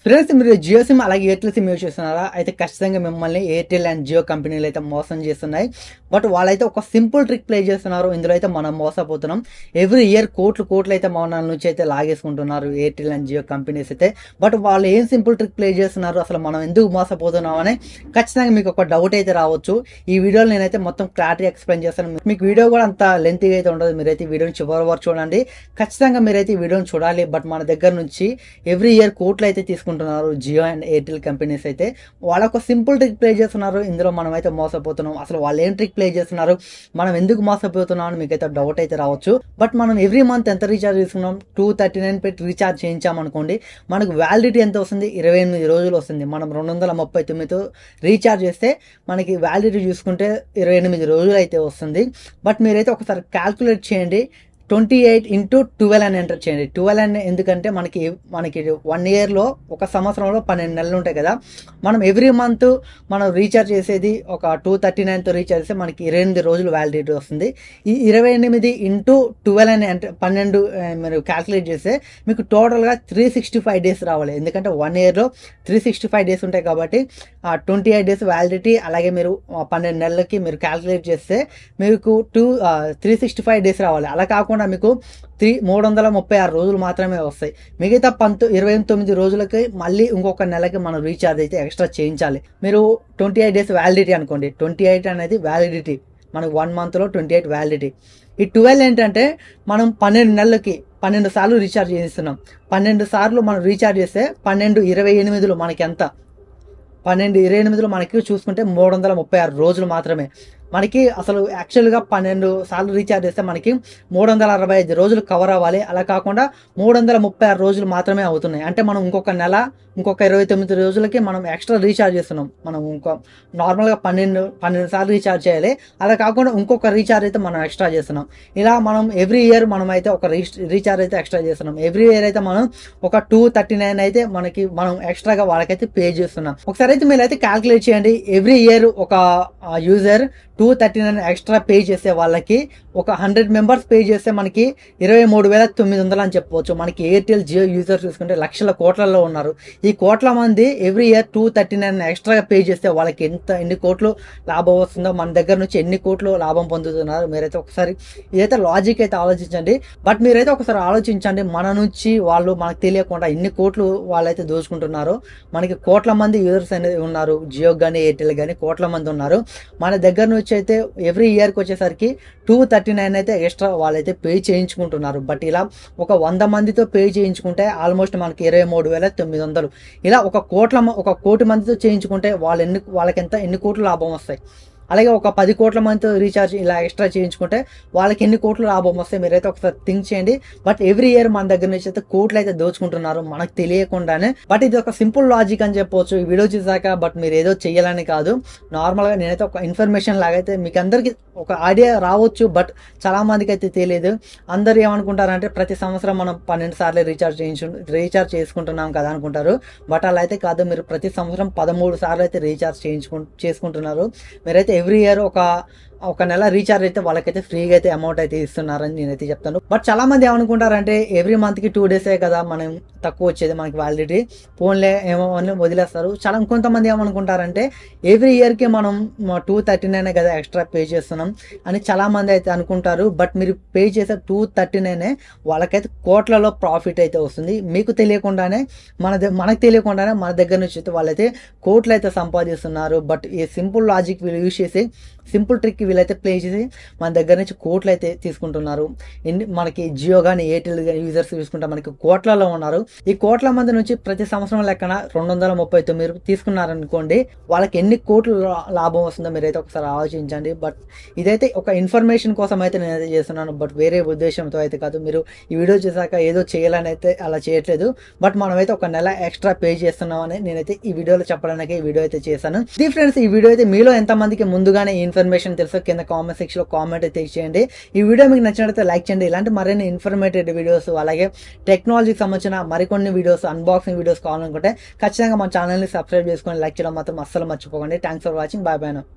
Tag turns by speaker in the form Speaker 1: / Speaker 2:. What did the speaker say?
Speaker 1: friends మీరు Jio sim అలాగే Airtel sim use చేస్తున్నారా అయితే ఖచ్చితంగా మిమ్మల్ని ఎయిర్టెల్ అండ్ జియో కంపెనీలు అయితే మోసం చేస్తున్నాయి బట్ వాళ్ళైతే ఒక సింపుల్ ట్రిక్ ప్లే చేస్తున్నారు ఇందులో అయితే మనం మోసపోతున్నాం ఎవ్రీ ఇయర్ కోట్లు కోట్లు అయితే మన నుంచి అయితే లాగేసుకుంటున్నారు ఎయిర్టెల్ అండ్ జియో కంపెనీస్ అయితే బట్ వాళ్ళు ఏం సింపుల్ ట్రిక్ ప్లే చేస్తున్నారు అసలు మనం ఎందుకు మోసపోతున్నాం అని ఖచ్చితంగా మీకు ఒక డౌట్ అయితే రావచ్చు ఈ వీడియోలో నేనైతే మొత్తం క్లారిటీ ఎక్స్ప్లెయిన్ చేస్తాను మీకు వీడియో కూడా అంత లెంతీగా అయితే ఉండదు మీరైతే ఈ వీడియోని చివరి వరకు చూడండి ఖచ్చితంగా మీరైతే ఈ వీడియోని చూడాలి బట్ మన దగ్గర నుంచి ఎవ్రీ ఇయర్ కోట్లు అయితే తీసుకుంటున్నారు జియో అండ్ ఎయిర్టెల్ కంపెనీస్ అయితే వాళ్ళ ఒక సింపుల్ ట్రిక్ ప్లే చేస్తున్నారు ఇందులో మనం అయితే మోసపోతున్నాం అసలు వాళ్ళు ఏం ట్రిక్ ప్లే చేస్తున్నారు మనం ఎందుకు మోసపోతున్నాం అని మీకైతే డౌట్ అయితే రావచ్చు బట్ మనం ఎవ్రీ మంత్ ఎంత రీఛార్జ్ చేసుకున్నాం టూ థర్టీ నైన్ పెట్టి రీఛార్జ్ చేయించామనుకోండి మనకు వ్యాలిడిటీ ఎంత వస్తుంది ఇరవై ఎనిమిది రోజులు వస్తుంది మనం రెండు వందల ముప్పై తొమ్మిదితో రీఛార్జ్ చేస్తే మనకి వ్యాలిడిటీ చూసుకుంటే ఇరవై ఎనిమిది రోజులు అయితే వస్తుంది బట్ మీరైతే ఒకసారి క్యాల్కులేట్ చేయండి ట్వంటీ ఎయిట్ ఇంటూ ట్వెల్వ్ అని ఎంటర్ చేయండి ట్వెల్వ్ అని ఎందుకంటే మనకి మనకి వన్ ఇయర్లో ఒక సంవత్సరంలో పన్నెండు నెలలు ఉంటాయి కదా మనం ఎవ్రీ మంత్ మనం రీఛార్జ్ చేసేది ఒక టూ థర్టీ నైన్తో రీఛార్జ్ చేస్తే మనకి ఇరవై ఎనిమిది రోజులు వ్యాలిడిటీ వస్తుంది ఈ ఇరవై ఎనిమిది ఇంటూ ట్వెల్వ్ అని అంటే పన్నెండు ఆ, మీరు క్యాల్కులేట్ చేస్తే మీకు టోటల్గా త్రీ సిక్స్టీ ఫైవ్ డేస్ రావాలి ఎందుకంటే వన్ ఇయర్లో త్రీ సిక్స్టీ ఫైవ్ డేస్ ఉంటాయి కాబట్టి ఆ ట్వంటీ ఎయిట్ డేస్ వ్యాలిడిటీ అలాగే మీరు ఆ, పన్నెండు నెలలకి మీరు క్యాల్కులేట్ చేస్తే మీకు two three sixty five days రావాలి అలా కాకుండా మీకు త్రీ మూడు వందల ముప్పై ఆరు రోజులు మాత్రమే వస్తాయి మిగతా పంతొ ఇరవై తొమ్మిది రోజులకి మళ్ళీ ఇంకొక నెలకి మనం రీఛార్జ్ అయితే ఎక్స్ట్రా చేయించాలి మీరు ట్వంటీ ఎయిట్ డేస్ వ్యాలిడిటీ అనుకోండి ట్వంటీ ఎయిట్ అనేది వ్యాలిడిటీ మనకు వన్ మంత్లో ట్వంటీ ఎయిట్ వ్యాలిడిటీ ఈ ట్వెల్వ్ ఏంటంటే మనం పన్నెండు నెలలకి పన్నెండు సార్లు రీఛార్జ్ చేస్తున్నాం పన్నెండు సార్లు మనం రీఛార్జ్ చేస్తే పన్నెండు ఇరవై ఎనిమిదిలో మనకి ఎంత పన్నెండు ఇరవై ఎనిమిదిలో మనకి చూసుకుంటే మూడు వందల ముప్పై ఆరు రోజులు మాత్రమే మనకి అసలు యాక్చువల్గా పన్నెండు సార్లు రీఛార్జ్ చేస్తే మనకి మూడు వందల అరవై ఐదు రోజులు కవర్ అవ్వాలి అలా కాకుండా మూడు వందల ముప్పై ఆరు రోజులు మాత్రమే అవుతున్నాయి అంటే మనం ఇంకొక నెల ఇంకొక ఇరవై తొమ్మిది రోజులకి మనం ఎక్స్ట్రా రీఛార్జ్ చేస్తున్నాం మనం ఇంకో నార్మల్గా పన్నెండు పన్నెండు సార్లు రీఛార్జ్ చేయాలి అలా కాకుండా ఇంకొక రీఛార్జ్ అయితే మనం ఎక్స్ట్రా చేస్తున్నాం ఇలా మనం ఎవ్రీ ఇయర్ మనం అయితే ఒక రీఛార్జ్ అయితే ఎక్స్ట్రా చేస్తున్నాం ఎవ్రీ ఇయర్ అయితే మనం ఒక టూ థర్టీ నైన్ అయితే మనకి మనం ఎక్స్ట్రాగా వాళ్ళకైతే పే చేస్తున్నాం ఒకసారి అయితే మీరు అయితే క్యాల్కులేట్ చేయండి ఎవ్రీ ఇయర్ ఒక user two thirty nine extra pay చేసే వాళ్ళకి ఒక హండ్రెడ్ మెంబర్స్ పే చేస్తే మనకి ఇరవై మూడు వేల తొమ్మిది వందలు అని చెప్పవచ్చు మనకి ఎయిర్టెల్ జియో యూజర్ చూసుకుంటే లక్షల కోట్లలో ఉన్నారు ఈ కోట్ల మంది every year two thirty nine ఎక్స్ట్రాగా పే చేస్తే వాళ్ళకి ఎంత ఎన్ని కోట్లు లాభం వస్తుందో మన దగ్గర నుంచి ఎన్ని కోట్లు లాభం పొందుతున్నారు మీరైతే ఒకసారి ఇదైతే లాజిక్ అయితే ఆలోచించండి బట్ మీరైతే ఒకసారి ఆలోచించండి మన నుంచి వాళ్ళు మనకు తెలియకుండా ఎన్ని కోట్లు వాళ్ళైతే దోచుకుంటున్నారు మనకి కోట్ల మంది యూజర్స్ అనేది ఉన్నారు జియో కానీ ఎయిర్టెల్ కానీ కోట్ల మంది ఉన్నారు మన దగ్గర నుంచి అయితే ఎవ్రీ ఇయర్కి వచ్చేసరికి టూ థర్టీ నైన్ అయితే ఎక్స్ట్రా వాళ్ళైతే పే చేయించుకుంటున్నారు బట్ ఇలా ఒక వంద మందితో పే చేయించుకుంటే ఆల్మోస్ట్ మనకి ఇరవై మూడు వేల తొమ్మిది వందలు ఇలా ఒక కోట్ల మ- ఒక కోటి మందితో చేయించుకుంటే వాళ్ళు ఎన్ని వాళ్ళకి ఎంత ఎన్ని కోట్లు లాభం వస్తాయి అలాగే ఒక పది కోట్ల మందితో రీఛార్జ్ ఇలా ఎక్స్ట్రా చేయించుకుంటే వాళ్ళకి ఎన్ని కోట్లు లాభం వస్తాయి మీరైతే ఒకసారి థింక్ చేయండి బట్ ఎవ్రీ ఇయర్ మన దగ్గర నుంచి అయితే కోట్లు అయితే దోచుకుంటున్నారు మనకు తెలియకుండానే బట్ ఇది ఒక సింపుల్ లాజిక్ అని చెప్పొచ్చు ఈ వీడియో చూసాక బట్ మీరు ఏదో చెయ్యాలని కాదు నార్మల్గా నేనైతే ఒక ఇన్ఫర్మేషన్ లాగైతే మీకు అందరికీ ఒక ఐడియా రావచ్చు బట్ చాలా మందికి అయితే తెలియదు అందరు ఏమనుకుంటారంటే ప్రతి సంవత్సరం మనం పన్నెండు సార్లు రీఛార్జ్ చేయించు రీఛార్జ్ చేసుకుంటున్నాం కదా అనుకుంటారు బట్ అలా అయితే కాదు మీరు ప్రతి సంవత్సరం పదమూడు సార్లు అయితే రీఛార్జ్ చేయించుకు చేసుకుంటున్నారు మీరైతే ఎవ్రీ ఇయర్ ఒక ఒక నెల రీఛార్జ్ అయితే వాళ్ళకైతే ఫ్రీగా అయితే అమౌంట్ అయితే ఇస్తున్నారని నేనైతే చెప్తాను బట్ చాలా మంది ఏమనుకుంటారంటే ఎవ్రీ మంత్ కి టూ డేసే కదా మనం తక్కువ వచ్చేది మనకి వ్యాలిడిటీ ఫోన్లే ఏమో అని వదిలేస్తారు చాలా కొంతమంది ఏమనుకుంటారంటే ఎవ్రీ ఇయర్ కి మనం టూ థర్టీ నైన్ కదా ఎక్స్ట్రా పే చేస్తున్నాం అని చాలా మంది అయితే అనుకుంటారు బట్ మీరు పే చేసే టూ థర్టీ నైనే వాళ్ళకైతే కోట్లలో ప్రాఫిట్ అయితే వస్తుంది మీకు తెలియకుండానే మన ద- మనకు తెలియకుండానే మన దగ్గర నుంచి అయితే వాళ్ళైతే కోట్లు అయితే సంపాదిస్తున్నారు బట్ ఈ సింపుల్ లాజిక్ వీళ్ళు యూజ్ చేసి సింపుల్ ట్రిక్ వీళ్ళైతే ప్లే చేసి మన దగ్గర నుంచి కోట్లు అయితే తీసుకుంటున్నారు ఎన్ని మనకి జియో కానీ ఎయిర్టెల్ కానీ యూజర్స్ చూసుకుంటే మనకి కోట్లలో ఉన్నారు ఈ కోట్ల మంది నుంచి ప్రతి సంవత్సరం లెక్కన రెండు వందల ముప్పై తొమ్మిది తీసుకున్నారనుకోండి వాళ్ళకి ఎన్ని కోట్లు లా- లాభం వస్తుందో మీరైతే ఒకసారి ఆలోచించండి బట్ ఇదైతే ఒక ఇన్ఫర్మేషన్ కోసం అయితే నేనైతే చేస్తున్నాను బట్ వేరే ఉద్దేశంతో అయితే కాదు మీరు ఈ వీడియో చూసాక ఏదో చేయాలని అయితే అలా చేయట్లేదు బట్ మనమైతే ఒక నెల ఎక్స్ట్రా పే చేస్తున్నామని నేనైతే ఈ వీడియోలో చెప్పడానికి ఈ వీడియో అయితే చేశాను ఇది ఫ్రెండ్స్ ఈ వీడియో అయితే మీలో ఎంతమందికి ముందుగానే ఈ ఇన్ఫర్మేషన్ తెలుసో కింద కామెంట్ సెక్షన్ లో కామెంట్ అయితే చేయండి ఈ వీడియో మీకు నచ్చినట్లయితే లైక్ చేయండి ఇలాంటి మరిన్ని ఇన్ఫర్మేటివ్ వీడియోస్ అలాగే టెక్నాలజీకి సంబంధించిన మరికొన్ని వీడియోస్ అన్బాక్సింగ్ వీడియోస్ కావాలనుకుంటే ఖచ్చితంగా మా ఛానల్ని సబ్స్క్రైబ్ చేసుకొని లైక్ చేయడం మాత్రం అస్సలు మర్చిపోకండి thanks for watching bye bye